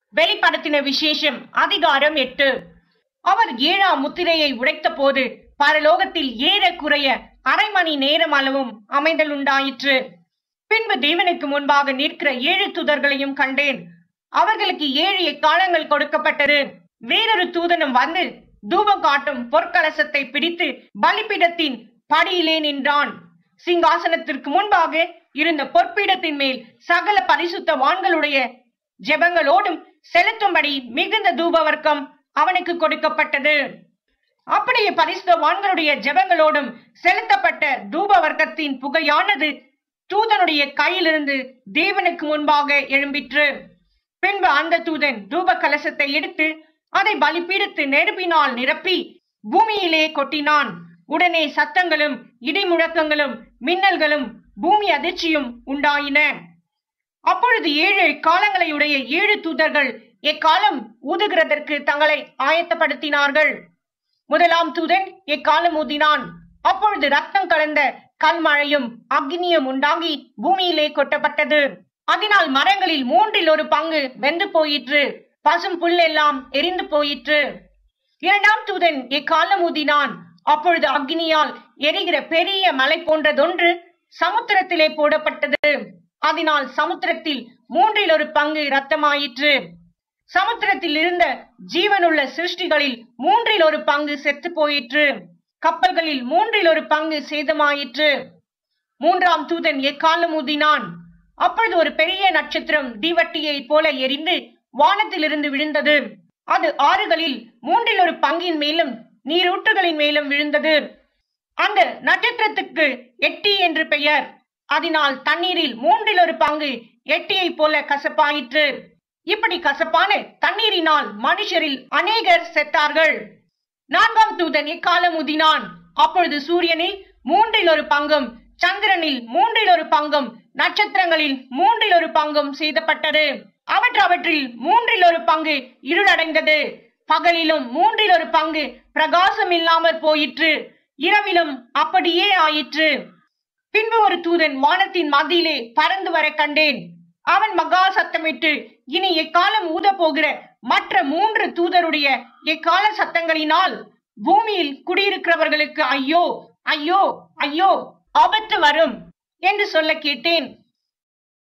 வெளிப்படுத்தின விசேஷம் அதிகாரம் எட்டு அவர் ஏழாம் முத்திரையை உடைத்த போது பரலோகத்தில் ஏறக்குறைய அரை மணி நேரம் அளவும் அமைதல் உண்டாயிற்று பின்பு தேவனுக்கு முன்பாக நிற்கிற ஏழு தூதர்களையும் கண்டேன் அவர்களுக்கு ஏழு எக்காலங்கள் கொடுக்கப்பட்டது வேறொரு தூதனும் வந்து தூபம் காட்டும் பொற்கலசத்தை பிடித்து பலிபீடத்தின் படியிலே நின்றான் சிங்காசனத்திற்கு முன்பாக இருந்த பொற்பீடத்தின் மேல் சகல பரிசுத்த வான்களுடைய ஜெபங்களோடும் செலுத்தும்படி மிகுந்த தூபவர்க்கம் அவனுக்கு கொடுக்கப்பட்டது அப்படியே பரிசுத்த வான்களுடைய ஜெபங்களோடும் செலுத்தப்பட்ட தூப வர்க்கத்தின் புகையானது தூதனுடைய கையிலிருந்து தேவனுக்கு முன்பாக எழும்பிற்று பின்பு அந்த தூதன் தூப கலசத்தை எடுத்து அதை பலிபீடத்து நெருப்பினால் நிரப்பி பூமியிலே கொட்டினான் உடனே சத்தங்களும் இடிமுழக்கங்களும் மின்னல்களும் பூமி அதிர்ச்சியும் உண்டாயின அப்பொழுது ஏழு காலங்களையுடைய ஏழு தூதர்கள் எக்காலம் ஊதுகிறதற்கு தங்களை ஆயத்தப்படுத்தினார்கள் முதலாம் தூதன் எக்காலம் ஊதினான் அப்பொழுது ரத்தம் கலந்த கல்மழையும் அக்னியும் உண்டாகி பூமியிலே கொட்டப்பட்டது அதனால் மரங்களில் மூன்றில் ஒரு பங்கு வெந்து போயிற்று பசும் புல் எல்லாம் எரிந்து போயிற்று இரண்டாம் தூதன் எக்காலம் ஊதினான் அப்பொழுது அக்னியால் எரிகிற பெரிய மலை போன்றதொன்று சமுத்திரத்திலே போடப்பட்டது அதனால் சமுத்திரத்தில் மூன்றில் ஒரு பங்கு ரத்தமாயிற்று சமுத்திரத்தில் இருந்த ஜீவனுள்ள சிருஷ்டிகளில் மூன்றில் ஒரு பங்கு செத்து போயிற்று கப்பல்களில் மூன்றில் ஒரு பங்கு சேதமாயிற்று மூன்றாம் தூதன் எக்காலம் ஊதினான் அப்பொழுது ஒரு பெரிய நட்சத்திரம் தீவட்டியை போல எரிந்து வானத்திலிருந்து விழுந்தது அது ஆறுகளில் மூன்றில் ஒரு பங்கின் மேலும் நீரூற்றுகளின் மேலும் விழுந்தது அந்த நட்சத்திரத்துக்கு எட்டி என்று பெயர் அதனால் தண்ணீரில் மூன்றில் ஒரு பங்கு எட்டியை போல கசப்பாயிற்று இப்படி கசப்பான தண்ணீரினால் மனுஷரில் அநேகர் செத்தார்கள் நான்காம் தூதன் இக்காலம் உதினான் அப்பொழுது சூரியனில் மூன்றில் ஒரு பங்கும் சந்திரனில் மூன்றில் ஒரு பங்கும் நட்சத்திரங்களில் மூன்றில் ஒரு பங்கும் செய்தப்பட்டது அவற்றவற்றில் மூன்றில் ஒரு பங்கு இருளடைந்தது பகலிலும் மூன்றில் ஒரு பங்கு பிரகாசம் இல்லாமற் போயிற்று இரவிலும் அப்படியே ஆயிற்று பின்பு ஒரு தூதன் வானத்தின் மத்தியிலே பறந்து வர கண்டேன் அவன் மகா சத்தமிட்டு இனி எக்காலம் ஊத போகிற மற்ற மூன்று தூதருடைய எக்கால சத்தங்களினால் பூமியில் குடியிருக்கிறவர்களுக்கு ஐயோ ஐயோ ஐயோ ஆபத்து வரும் என்று சொல்ல கேட்டேன்